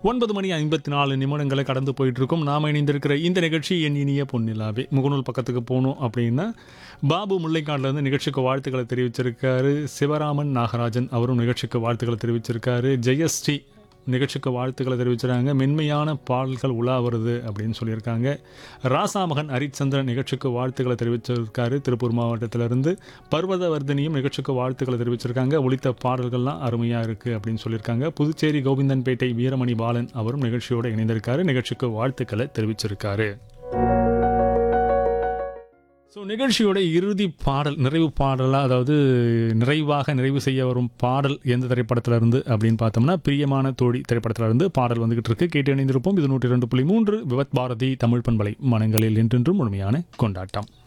ஒன்பது மணி ஐம்பத்தி நாலு நிமிடங்களை கடந்து போயிட்டு இருக்கோம் நாம் இணைந்திருக்கிற இந்த நிகழ்ச்சி என் இனிய பொன்னிலாவே முகநூல் பக்கத்துக்கு போகணும் அப்படின்னா பாபு முல்லைக்காட்டில் இருந்து நிகழ்ச்சிக்கு வாழ்த்துக்களை தெரிவிச்சிருக்காரு சிவராமன் நாகராஜன் அவரும் நிகழ்ச்சிக்கு வாழ்த்துக்களை தெரிவிச்சிருக்காரு ஜெயஸ்ரீ நிகழ்ச்சிக்கு வாழ்த்துக்களை தெரிவிச்சிருக்காங்க மென்மையான பாடல்கள் உலா வருது அப்படின்னு சொல்லியிருக்காங்க ராசாமகன் ஹரிச்சந்திரன் நிகழ்ச்சிக்கு வாழ்த்துக்களை தெரிவிச்சிருக்காரு திருப்பூர் மாவட்டத்திலிருந்து பர்வதவர்தினியும் நிகழ்ச்சிக்கு வாழ்த்துக்களை தெரிவிச்சிருக்காங்க ஒலித்த பாடல்கள்லாம் அருமையாக இருக்குது அப்படின்னு சொல்லியிருக்காங்க புதுச்சேரி கோவிந்தன்பேட்டை வீரமணி பாலன் அவரும் நிகழ்ச்சியோடு இணைந்திருக்காரு நிகழ்ச்சிக்கு வாழ்த்துக்களை தெரிவிச்சிருக்காரு ஸோ நிகழ்ச்சியோட இறுதி பாடல் நிறைவு பாடலாக அதாவது நிறைவாக நிறைவு செய்ய வரும் பாடல் எந்த திரைப்படத்துல இருந்து அப்படின்னு பார்த்தோம்னா பிரியமான தோழி திரைப்படத்துல இருந்து பாடல் வந்துகிட்டு இருக்கு கேட்டு இணைந்திருப்போம் இது நூற்றி ரெண்டு புள்ளி மூன்று விவத் பாரதி தமிழ் பண்பலை மனங்களில் என்றென்றும் முழுமையான கொண்டாட்டம்